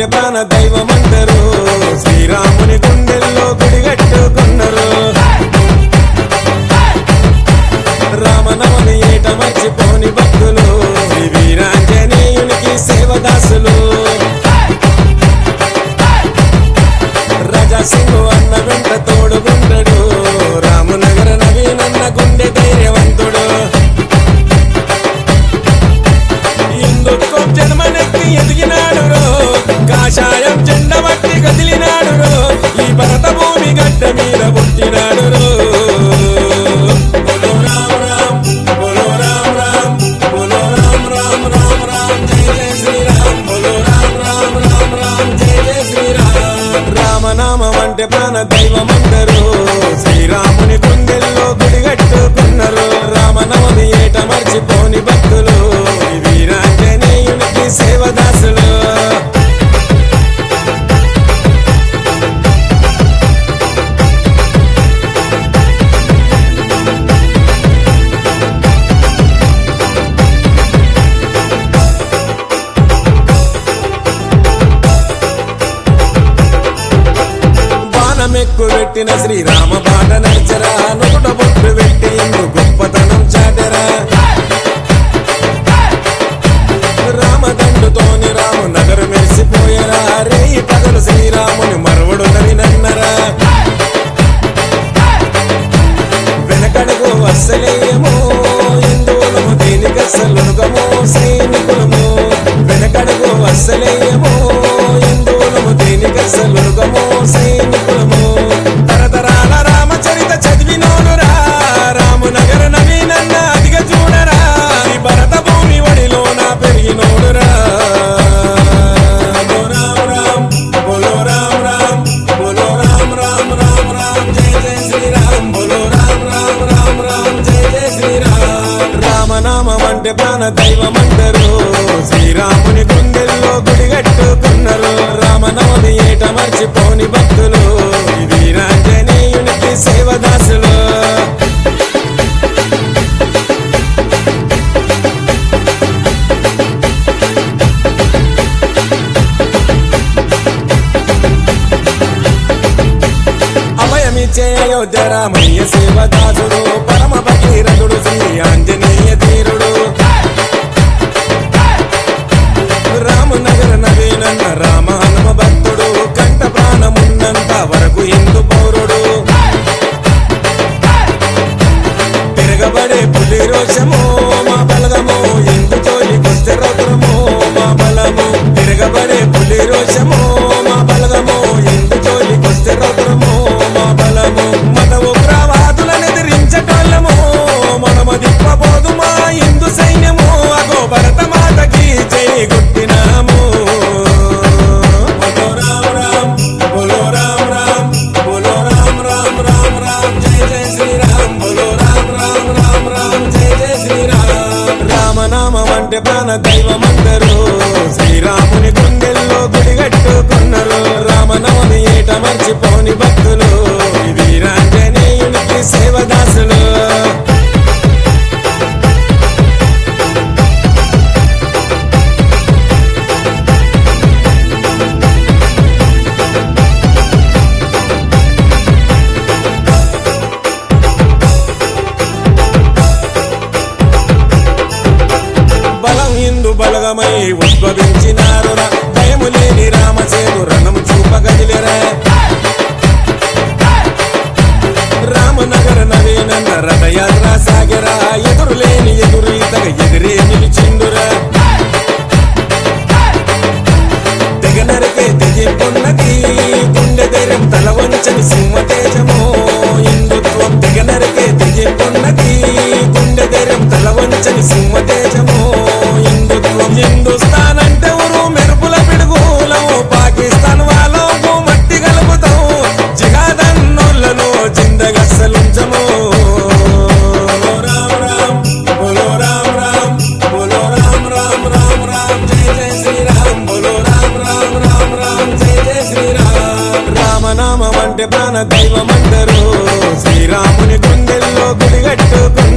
అంటే ప్రాణ దైవమందరు శ్రీరాముని గుండెల్లో గుడిగట్టుకున్నారు రామనవమి ఏట మర్చిపోని భక్తులు శ్రీ వీరాంజనేయునికి సేవదాసులు రాజా సింగు అన్న వెంట తోడుగుండడు రామునగర నవీనన్న గుండె ధైర్యవంతుడు హిందుత్వం జన్మనెత్తి ఎదిగినాడు రో కాషాయం జెండ బట్టి కదిలినాడు రో ఈ భరత భూమి గడ్డ మీద పుట్టినాడు రో బోలో రామ్ రామ్, బోలో రామ్ రామ్, బోలో రామ్ రామ్ రామ్ రామ్, జై జై శ్రీరామ్. బోలో రామ్ రామ్ రామ్ రామ్, జై జై శ్రీరామ్. రామనామం అంటే ప్రాణ దైవమందరు శ్రీరాముని గుండెల్లో గుడిగట్టుకున్నారు రామనవమి ఏట మర్చిపోని భక్తులు ఈ వీరాంజనేయునికి సేవదాసులు బాణమెక్కు పెట్టిన శ్రీరామ బాట నడిచరా నూట బొట్టు పెట్టి ఇందు గొప్పతనం చాటరా రామదండుతోని రాము నగరు మెరిసిపోయరా రేయి పగలు శ్రీరాముని మరవడు నన్నరా వెనకడుగు అస్సలేయమో హిందువులము దీనికస్సలుగమో సైనికులము వెనకడుగు అస్సలేయమో హిందువులము దీనికస్సలుగమో సైనికులము తరతరాల రామచరిత చదివినోనురా రామునగర నవీనన్న అదిగ చూడరా ఈ భరత భూమి వడిలోన పెరిగినోడురా బోలో రామ్ రామ్, బోలో రామ్ రామ్, బోలో రామ్ రామ్ రామ్ రామ్, జై జై శ్రీరామ్. బోలో రామ్ రామ్ రామ్ రామ్, జై జై శ్రీరామ్. రామనామం అంటే ప్రాణ దైవమందరు శ్రీరాముని గుండెల్లో గుడిగట్టుకున్నారు రామనవమి ఏట మర్చిపోని భక్తులు ఈ వీరాంజనేయునికి సేవదాసులు అభయమిచ్చే అయోధ్య రామయ్య సేవదాసుడు పరమ భగీరథుడు శ్రీ ఆంజనేయ తీరుడు రామనగర నవీనన్న రామ హనుమ భక్తుడు కంట ప్రాణమున్నంత వరకు హిందూ పౌరుడు తిరగబడే పులి రోషము మా బలగము ఎందు జోలికొస్తే రౌద్రము మా బలము తిరగబడే పులి రోషము మా బలగము ఎందు జోలికొస్తే రౌద్రము మా బలము మన ఉగ్రవాదులను ఎదిరించటోళ్ళము మనము దిప్పబోదు మా హిందూ సైన్యము అగో భరత మాతకి జై గుట్టినాము బోలో రామ్ రామ్, బోలో రామ్ రామ్, బోలో రామ్ రామ్ రామ్ రామ్, జై జై శ్రీరామ్. బోలో రామ్ రామ్ రామ్ రామ్, జై జై శ్రీరామ్. రామనామం అంటే ప్రాణ దైవమందరు శ్రీరాముని గుండెల్లో గుడిగట్టుకున్నారు రామనవమి ఏట మర్చిపోని భక్తులు ఈ వీరాంజనేయునికి సేవదాసులు బలం హిందూ బలగమై ఉద్భవించినారు భయము లేని రామసేను రణం చూపగదిలేరా రామనగర నవీనన్న రథయాత్ర సాగరా ఎదురు లేని ఎదురు ఇతగ ఎదిరే నిలిచిండురా తెగనరికే తెగిపున్నది గుండె ధైర్యం తల వంచని సింహ తేజము హిందుత్వం తెగనరికే తెగిపున్నది గుండె ధైర్యం తల వంచని సింహ తేజము హిందుత్వం హిందుస్థాన్ అంటే ఊరు మెరుపుల పిడుగులము పాకిస్తాన్ వాళ్ళకు మట్టి కలుపుతాం జిహాదన్నోళ్ళను చిందగస్సలుంచము రామ్ రామ్ బోలో రామ్ రామ్ బోలో రామ్ రామ్ రామ్ రామ్ జై జై శ్రీరామ్ బోలో రామ్ రామ్ రామ్ రామ్ జై జై శ్రీరామ్ రామనామం అంటే ప్రాణ దైవమందరు శ్రీరాముని గుండెల్లో గుడిగట్టుకున్నారు